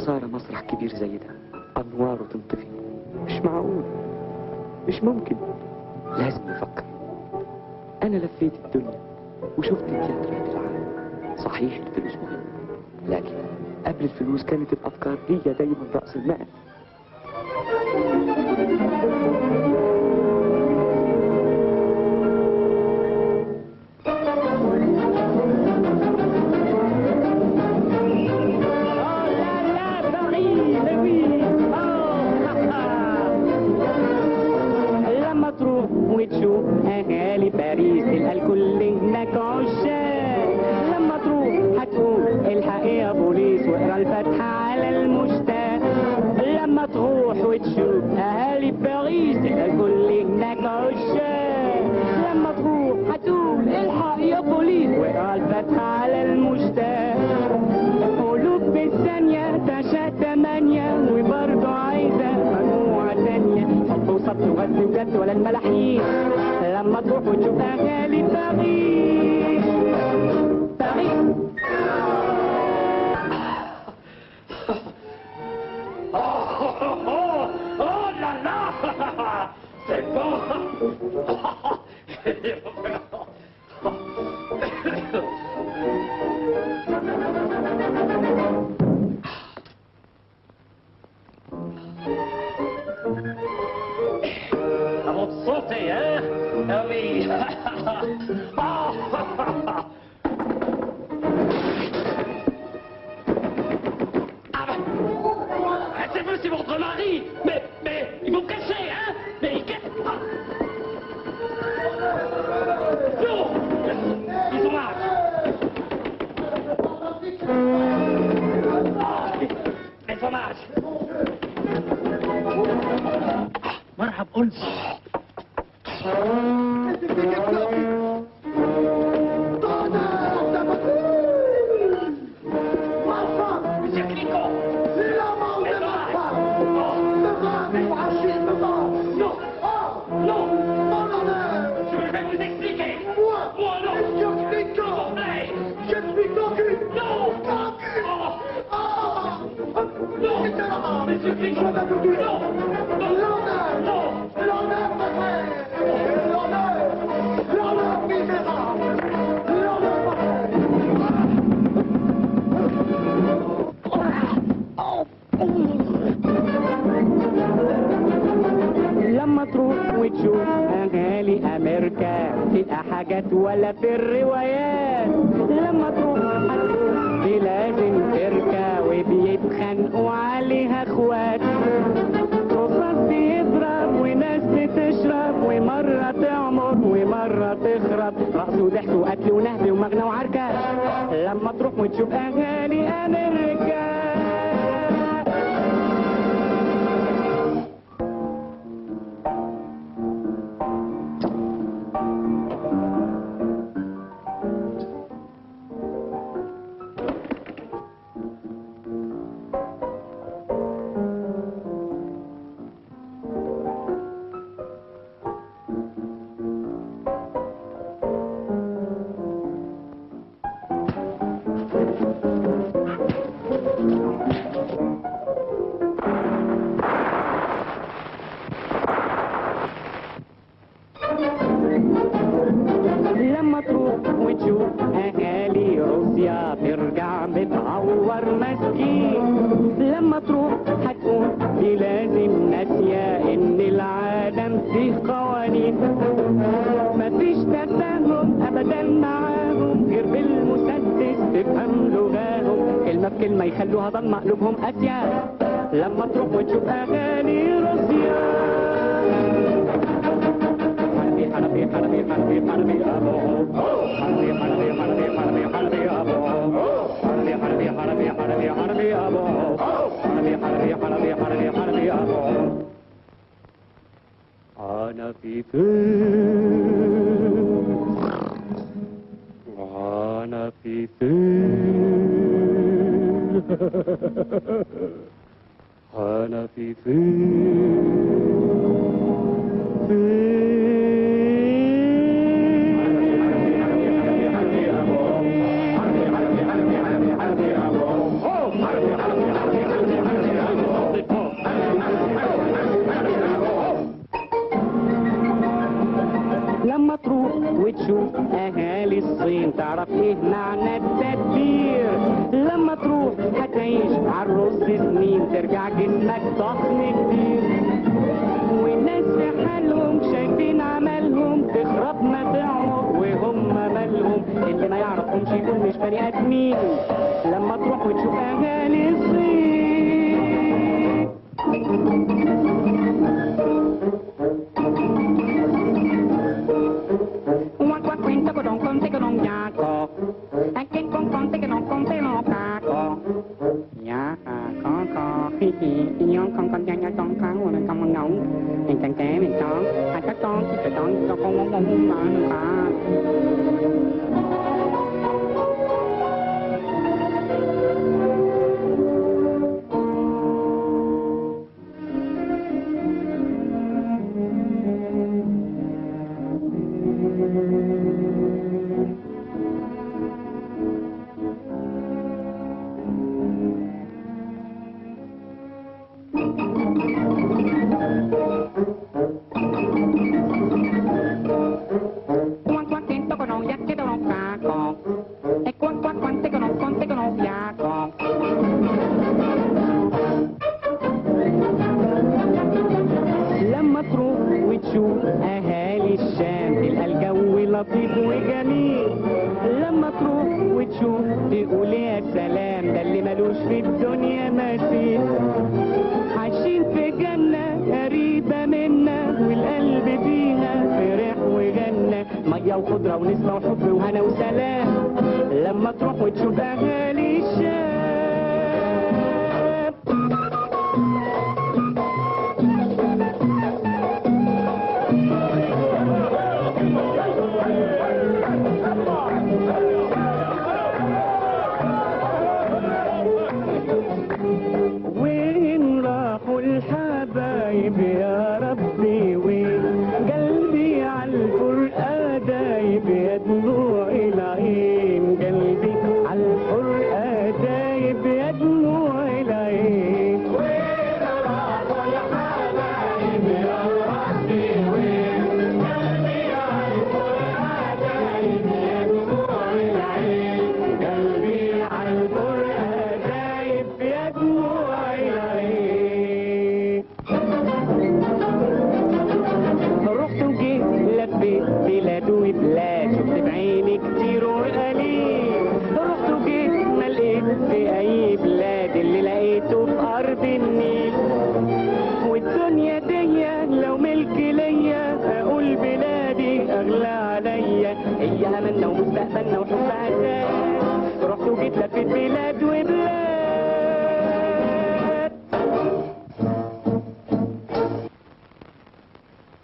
خسارة مسرح كبير زي ده أنواره تنطفي مش معقول مش ممكن لازم نفكر أنا لفيت الدنيا وشفت التياترات العالم صحيح الفلوس مهمة لكن قبل الفلوس كانت الأفكار هي دايما رأس المال لما تروح وتشوف اهالي باريس تلقى الكل هناك عشاق لما تروح هتقول الحق يا بوليس واقرا الفاتحه على المشتاق لما تروح وتشوف اهالي باريس تلقى الكل هناك عشاق لما تروح هتقول الحق يا بوليس واقرا الفاتحه على المشتاق قلوب بالثانية تشاء تمانية وبرضه عايزة مجموعة تانية حب وصبر وغد وجد ولا الملاحين لما تروح وتشوف أهالي باريس باريس Oh, oh là là C'est bon Avant de sauter, hein Ah oui Ah Ah bah ah, C'est vous, c'est votre mari Mais, mais, ils vont me cacher, hein Mais, qu'est-ce... Ah. Non Ils sont mal Ah, Les fromages مرحب أنس Monsieur Clicquot Non Non Je vais vous expliquer Moi non S'il vous plaît Non Oh. Non Monsieur Clicquot Non Non Non لما تروح وتشوف أهالي أمريكا تلقى حاجات ولا في الروايات لما تروح هتشوف دي لازم تركة وبيتخانقوا عليها اخوات رصاص بيضرب وناس بتشرب ومرة تعمر ومرة تخرب رقص وضحك وقتل ونهب ومغنى وعركة لما تروح وتشوف أهالي أمريكا لما تروح وتشوف اهالي روسيا ترجع متعور مسكين لما تروح هتقول دي لازم ناسية ان العالم فيه قوانين مفيش تفاهم ابدا معاهم غير بالمسدس تفهم لغاهم كلمة بكلمة يخلوها ضم قلوبهم قاسية لما تروح وتشوف اغاني روسيا حربي حربي حربي حربي حربي أبو حربي حربي حربي حربي حربي أبو حربي حربي حربي حربي حربي أبو حربي حربي حربي حربي حربي أبو أنا في فين أنا في فين أنا في فين وتشوف اهالي الصين تعرف ايه معنى التدبير لما تروح هتعيش عالرز سنين ترجع جسمك ضخم كتير والناس في حالهم شايفين عملهم تخرب مطاعهم وهم مالهم اللي ما يعرفهمش يقول مش بني ادمين لما تروح وتشوف اهالي الصين Quack quack queen tacka dong con tacka dong yako. And king kong kong tacka dong kong tacka dong kako. Yaka ko ko hi hi yong kong kong yang yang kong kong wo kong kong ngong. And kang kang and kong. I ka kong ki ka dong kong kong kong kong kong kong. Quack quack queen tacka dong yak tacka dong kako. E quack quack quack tacka dong kong tacka dong yako. لما تروح وتشوف اهالي الشام تلقى الجو لطيف وجميل لما تروح وتشوف تقول يا سلام ده اللي ملوش في الدنيا مثيل عايشين في جنة قريبة منا والقلب فيها فرح وجنة مية وخضرة ونسمة وحب وهنا وسلام لما تروح وتشوف أهالي الشام وين راحوا الحبايب يا ربي وين قلبي عالفرقة دايب يا دموع العين قلبي عالفرقة دايب يا دموع العين وين راحوا الحبايب يا ربي وين قلبي عالفرقة دايب يا دموع العين قلبي عالفرقة دايب يا دموع العين رحت وجيت لفيت بلاد وبلاد شفت بعيني كتير وقليل رحت وجيت ما لقيت في اي بلاد اللي لقيته في ارض النيل والدنيا دي لو ملك ليا اقول بلادي اغلى عليا هي املنا ومستقبلنا وحب عزاز رحت وجيت لفيت